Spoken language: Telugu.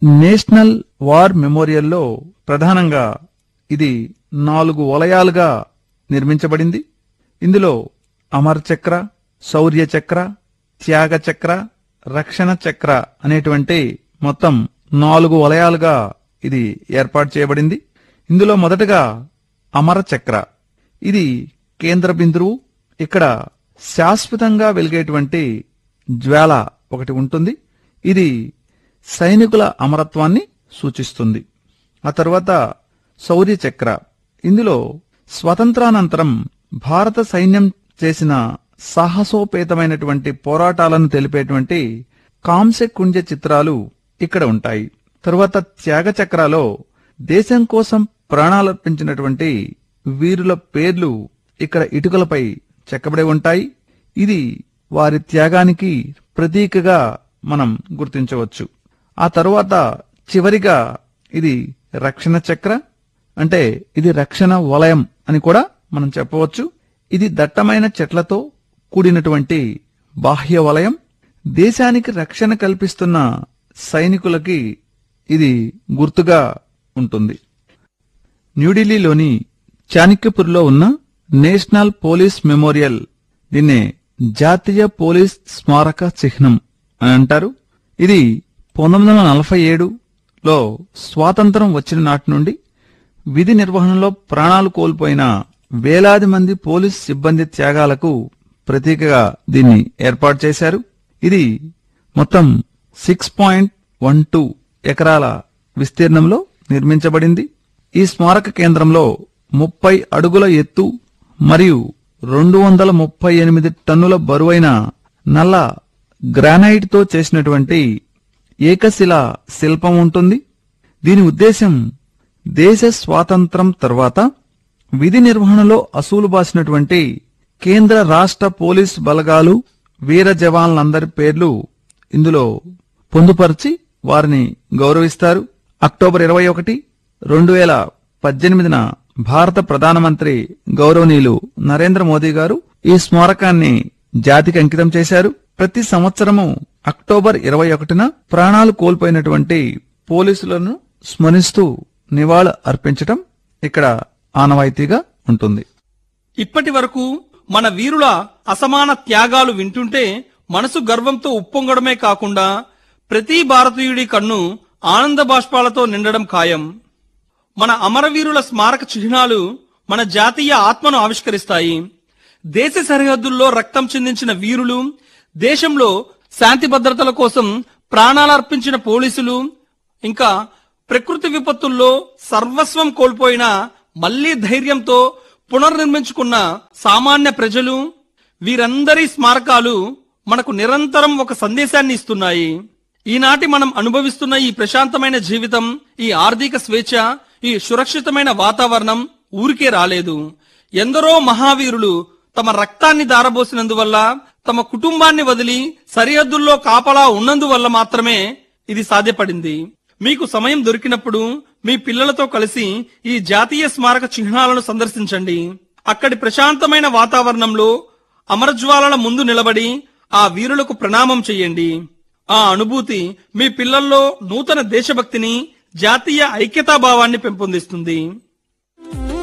నేషనల్ వార్ మెమోరియల్లో ప్రధానంగా ఇది నాలుగు వలయాలుగా నిర్మించబడింది ఇందులో అమర్ చక్ర శౌర్య చక్ర త్యాగ చక్ర రక్షణ చక్ర అనేటువంటి మొత్తం నాలుగు వలయాలుగా ఇది ఏర్పాటు చేయబడింది ఇందులో మొదటగా అమర చక్ర ఇది కేంద్ర బిందువు ఇక్కడ శాశ్వతంగా వెలిగేటువంటి జ్వాల ఒకటి ఉంటుంది ఇది సైనికుల అమరత్వాన్ని సూచిస్తుంది ఆ తర్వాత శౌర్య చక్ర ఇందులో స్వతంత్రానంతరం భారత సైన్యం చేసిన సాహసోపేతమైనటువంటి పోరాటాలను తెలిపేటువంటి కాంస్య కుంజ చిత్రాలు ఇక్కడ ఉంటాయి తరువాత త్యాగ చక్రాలో దేశం కోసం ప్రాణాలర్పించినటువంటి వీరుల పేర్లు ఇక్కడ ఇటుకలపై చెక్కబడి ఉంటాయి ఇది వారి త్యాగానికి ప్రతీకగా మనం గుర్తించవచ్చు ఆ తరువాత చివరిగా ఇది రక్షణ చక్ర అంటే ఇది రక్షణ వలయం అని కూడా మనం చెప్పవచ్చు ఇది దట్టమైన చెట్లతో కూడినటువంటి బాహ్య వలయం దేశానికి రక్షణ కల్పిస్తున్న సైనికులకి ఇది గుర్తుగా ఉంటుంది న్యూఢిల్లీలోని చాణక్యపూర్లో ఉన్న నేషనల్ పోలీస్ మెమోరియల్ దీన్నే జాతీయ పోలీస్ స్మారక చిహ్నం అని అంటారు ఇది పంతొమ్మిది వందల నలభై ఏడులో స్వాతంత్రం వచ్చిన నాటి నుండి విధి నిర్వహణలో ప్రాణాలు కోల్పోయిన వేలాది మంది పోలీస్ సిబ్బంది త్యాగాలకు ప్రతీకగా దీన్ని ఏర్పాటు చేశారు ఇది మొత్తం సిక్స్ పాయింట్ వన్ టూ ఎకరాల విస్తీర్ణంలో నిర్మించబడింది ఈ స్మారక కేంద్రంలో ముప్పై అడుగుల ఎత్తు మరియు రెండు వందల ముప్పై ఎనిమిది టన్నుల బరువైన నల్ల గ్రానైట్ తో చేసినటువంటి ఏకశిల శిల్పం ఉంటుంది దీని ఉద్దేశం దేశ స్వాతంత్రం తర్వాత విధి నిర్వహణలో అసూలు బాసినటువంటి కేంద్ర రాష్ట్ర పోలీస్ బలగాలు వీర జవాన్లందరి పేర్లు ఇందులో పొందుపరిచి వారిని గౌరవిస్తారు అక్టోబర్ ఇరవై ఒకటి రెండు వేల పద్దెనిమిదిన భారత ప్రధానమంత్రి గౌరవనీయులు నరేంద్ర మోదీ గారు ఈ స్మారకాన్ని జాతికి అంకితం చేశారు ప్రతి సంవత్సరము అక్టోబర్ ఇరవై ఒకటిన ప్రాణాలు కోల్పోయినటువంటి పోలీసులను స్మరిస్తూ నివాళులు అర్పించటం ఇక్కడ ఆనవాయితీగా ఉంటుంది ఇప్పటి వరకు మన వీరుల అసమాన త్యాగాలు వింటుంటే మనసు గర్వంతో ఉప్పొంగడమే కాకుండా ప్రతి భారతీయుడి కన్ను ఆనంద బాష్పాలతో నిండడం ఖాయం మన అమరవీరుల స్మారక చిహ్నాలు మన జాతీయ ఆత్మను ఆవిష్కరిస్తాయి దేశ సరిహద్దుల్లో రక్తం చిందించిన వీరులు దేశంలో శాంతి భద్రతల కోసం ప్రాణాలర్పించిన పోలీసులు ఇంకా ప్రకృతి విపత్తుల్లో సర్వస్వం కోల్పోయిన మళ్లీ ధైర్యంతో పునర్నిర్మించుకున్న సామాన్య ప్రజలు వీరందరి స్మారకాలు మనకు నిరంతరం ఒక సందేశాన్ని ఇస్తున్నాయి ఈనాటి మనం అనుభవిస్తున్న ఈ ప్రశాంతమైన జీవితం ఈ ఆర్థిక స్వేచ్ఛ ఈ సురక్షితమైన వాతావరణం ఊరికే రాలేదు ఎందరో మహావీరులు తమ రక్తాన్ని దారబోసినందువల్ల తమ కుటుంబాన్ని వదిలి సరిహద్దుల్లో కాపలా ఉన్నందువల్ల మాత్రమే ఇది సాధ్యపడింది మీకు సమయం దొరికినప్పుడు మీ పిల్లలతో కలిసి ఈ జాతీయ స్మారక చిహ్నాలను సందర్శించండి అక్కడి ప్రశాంతమైన వాతావరణంలో అమరజ్వాలల ముందు నిలబడి ఆ వీరులకు ప్రణామం చెయ్యండి ఆ అనుభూతి మీ పిల్లల్లో నూతన దేశభక్తిని జాతీయ ఐక్యతాభావాన్ని పెంపొందిస్తుంది